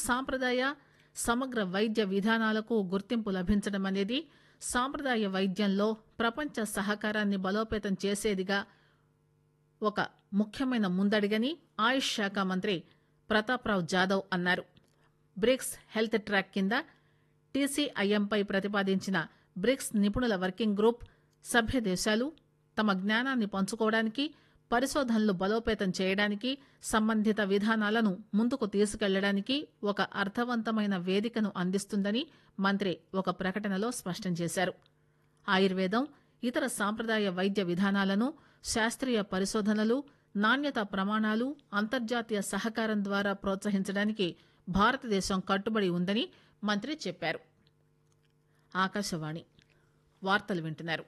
సాంప్రదాయ సమగ్ర వైద్య విధానాలకు గుర్తింపు లభించడం అనేది సాంప్రదాయ వైద్యంలో ప్రపంచ సహకారాన్ని బలోపేతం చేసేదిగా ఒక ముఖ్యమైన ముందడిగని ఆయుష్ శాఖ మంత్రి ప్రతాప్రావ్ జాదవ్ అన్నారు బ్రిక్స్ హెల్త్ ట్రాక్ కింద టీసీఐఎంపై ప్రతిపాదించిన బ్రిక్స్ నిపుణుల వర్కింగ్ గ్రూప్ సభ్య దేశాలు తమ జ్ఞానాన్ని పంచుకోవడానికి పరిశోధనలు బలోపేతం చేయడానికి సంబంధిత విధానాలను ముందుకు తీసుకెళ్లడానికి ఒక అర్థవంతమైన వేదికను అందిస్తుందని మంత్రి ఒక ప్రకటనలో స్పష్టం చేశారు ఆయుర్వేదం ఇతర సాంప్రదాయ వైద్య విధానాలను శాస్త్రీయ పరిశోధనలు నాణ్యత ప్రమాణాలు అంతర్జాతీయ సహకారం ద్వారా ప్రోత్సహించడానికి భారతదేశం కట్టుబడి ఉందని మంత్రి చెప్పారు ఆకాశవాణి వార్తలు వింటున్నారు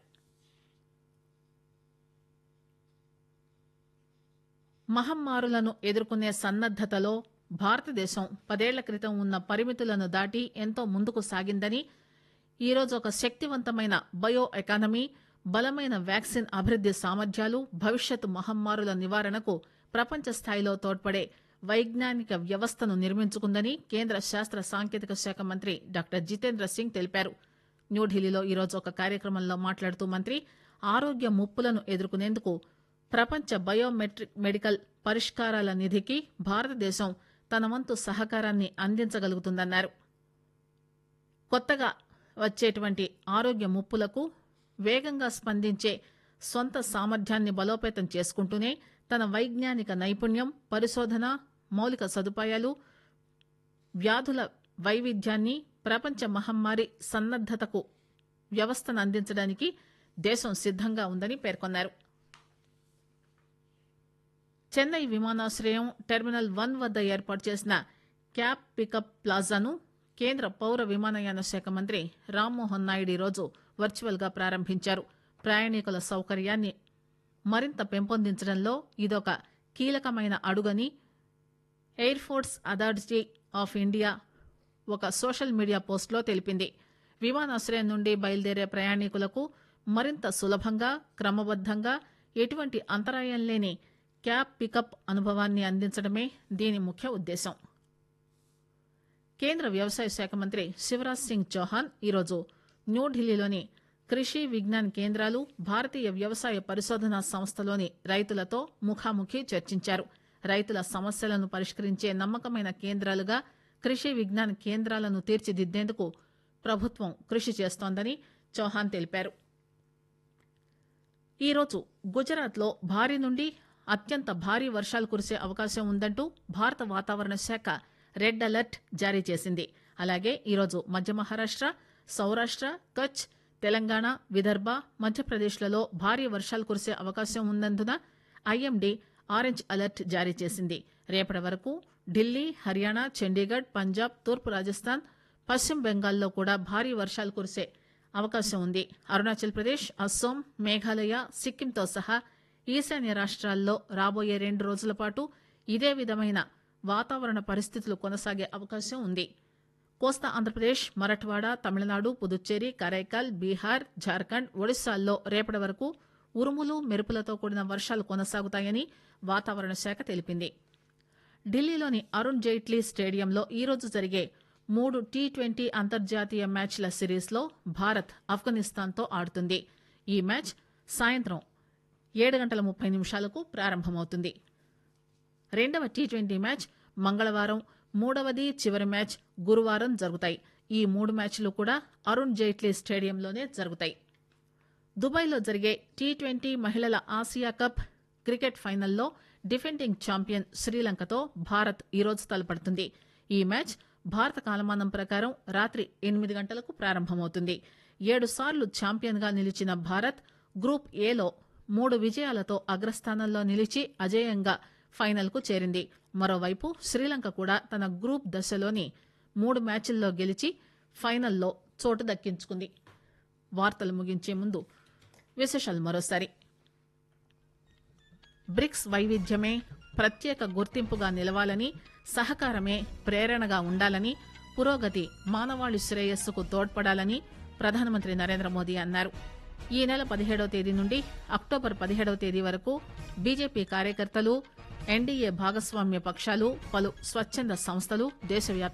మహమ్మారులను ఎదుర్కొనే సన్నద్దతలో భారతదేశం పదేళ్ల క్రితం ఉన్న పరిమితులను దాటి ఎంతో ముందుకు సాగిందని ఈరోజు ఒక శక్తివంతమైన బయో ఎకానమీ బలమైన వ్యాక్సిన్ అభివృద్ది సామర్థ్యాలు భవిష్యత్ మహమ్మారుల నివారణకు ప్రపంచ స్థాయిలో తోడ్పడే వైజ్ఞానిక వ్యవస్థను నిర్మించుకుందని కేంద్ర శాస్త్ర సాంకేతిక శాఖ మంత్రి డాక్టర్ జితేంద్ర సింగ్ తెలిపారు న్యూఢిల్లీలో ఈరోజు ఒక కార్యక్రమంలో మాట్లాడుతూ మంత్రి ఆరోగ్య ముప్పులను ఎదుర్కొనేందుకు ప్రపంచ బయోమెట్రిక్ మెడికల్ పరిష్కారాల నిధికి భారతదేశం తన వంతు సహకారాన్ని అందించగలుగుతుందన్నారు కొత్తగా వచ్చేటువంటి ఆరోగ్య ముప్పులకు వేగంగా స్పందించే సొంత సామర్థ్యాన్ని బలోపేతం చేసుకుంటూనే తన వైజ్ఞానిక నైపుణ్యం పరిశోధన మౌలిక సదుపాయాలు వ్యాధుల వైవిధ్యాన్ని ప్రపంచ మహమ్మారి సన్నద్దతకు వ్యవస్థను అందించడానికి దేశం సిద్దంగా ఉందని పేర్కొన్నారు చెన్నై విమానాశ్రయం టెర్మినల్ వన్ వద్ద ఏర్పాటు చేసిన క్యాబ్ పికప్ ప్లాజాను కేంద్ర పౌర విమానయాన శాఖ మంత్రి రామ్మోహన్ నాయుడు ఈరోజు వర్చువల్ గా ప్రారంభించారు ప్రయాణికుల సౌకర్యాన్ని మరింత పెంపొందించడంలో ఇదొక కీలకమైన అడుగని air force authority of India ఒక సోషల్ మీడియా పోస్టులో తెలిపింది విమానాశ్రయం నుండి బయలుదేరే ప్రయాణికులకు మరింత సులభంగా క్రమబద్దంగా ఎటువంటి అంతరాయం లేని క్యాబ్ పికప్ అనుభవాన్ని అందించడమే దీని ముఖ్య ఉద్దేశం కేంద్ర వ్యవసాయ శాఖ మంత్రి శివరాజ్ సింగ్ చౌహాన్ ఈరోజు న్యూఢిల్లీలోని కృషి విజ్ఞాన్ కేంద్రాలు భారతీయ వ్యవసాయ పరిశోధనా సంస్థలోని రైతులతో ముఖాముఖి చర్చించారు రైతుల సమస్యలను పరిష్కరించే నమ్మకమైన కేంద్రాలుగా కృషి విజ్ఞాన్ కేంద్రాలను తీర్చిదిద్దేందుకు ప్రభుత్వం కృషి చేస్తోందని చౌహాన్ తెలిపారు ఈరోజు గుజరాత్లో భారీ నుండి అత్యంత భారీ వర్షాలు కురిసే అవకాశం ఉందంటూ భారత వాతావరణ శాఖ రెడ్ అలర్ట్ జారీ చేసింది అలాగే ఈరోజు మధ్య మహారాష్ట సౌరాష్ట కచ్ తెలంగాణ విదర్భ మధ్యప్రదేశ్లలో భారీ వర్షాలు కురిసే అవకాశం ఉన్నందున ఐఎండీ ఆరెంజ్ అలర్ట్ జారీ చేసింది రేపటి వరకు ఢిల్లీ హర్యానా చండీగఢ్ పంజాబ్ తూర్పు రాజస్థాన్ పశ్చిమ బెంగాల్లో కూడా భారీ వర్షాలు కురిసే అవకాశం ఉంది అరుణాచల్ ప్రదేశ్ అస్సోం మేఘాలయ సిక్కింతో సహా ఈశాన్య రాష్ట్రాల్లో రాబోయే రెండు రోజుల పాటు ఇదే విధమైన వాతావరణ పరిస్థితులు కొనసాగే అవకాశం ఉంది కోస్తా ఆంధ్రప్రదేశ్ మరఠ్వాడ తమిళనాడు పుదుచ్చేరి కరైకాల్ బీహార్ జార్ఖండ్ ఒడిశాల్లో రేపటి వరకు ఉరుములు మెరుపులతో కూడిన వర్షాలు కొనసాగుతాయని వాతావరణ శాఖ తెలిపింది ఢిల్లీలోని అరుణ్ జైట్లీ స్టేడియంలో ఈరోజు జరిగే మూడు టీ ట్వంటీ అంతర్జాతీయ మ్యాచ్ల సిరీస్లో భారత్ ఆఫ్ఘనిస్తాన్తో ఆడుతుంది ఈ మ్యాచ్ సాయంత్రం ఏడు గంటల ముప్పై నిమిషాలకు ప్రారంభమవుతుంది రెండవ టీ ట్వంటీ మ్యాచ్ మంగళవారం మూడవది చివరి మ్యాచ్ గురువారం జరుగుతాయి ఈ మూడు మ్యాచ్లు కూడా అరుణ్ జైట్లీ స్టేడియంలోనే జరుగుతాయి దుబాయ్లో జరిగే టీ ట్వంటీ మహిళల ఆసియా కప్ క్రికెట్ ఫైనల్లో డిఫెండింగ్ ఛాంపియన్ శ్రీలంకతో భారత్ ఈరోజు తలపడుతుంది ఈ మ్యాచ్ భారత కాలమానం ప్రకారం రాత్రి ఎనిమిది గంటలకు ప్రారంభమవుతుంది ఏడు సార్లు ఛాంపియన్గా నిలిచిన భారత్ గ్రూప్ ఏలో మూడు విజయాలతో అగ్రస్థానంలో నిలిచి అజేయంగా ఫైనల్కు చేరింది మరోవైపు శ్రీలంక కూడా తన గ్రూప్ దశలోని మూడు మ్యాచ్ల్లో గెలిచి ఫైనల్లో చోటు దక్కించుకుంది వార్తలు ముగించే ముందు విశేషాలు మరోసారి బ్రిక్స్ వైవిధ్యమే ప్రత్యేక గుర్తింపుగా నిలవాలని సహకారమే ప్రేరణగా ఉండాలని పురోగతి మానవాళి శ్రేయస్సుకు తోడ్పడాలని ప్రధానమంత్రి నరేంద్ర మోదీ అన్నారు ఈ నెల పదిహేడవ తేదీ నుండి అక్టోబర్ పదిహేడవ తేదీ వరకు బీజేపీ కార్యకర్తలు ఎన్డీఏ భాగస్వామ్య పక్షాలు పలు స్వచ్ఛంద సంస్థలు దేశవ్యాప్తంగా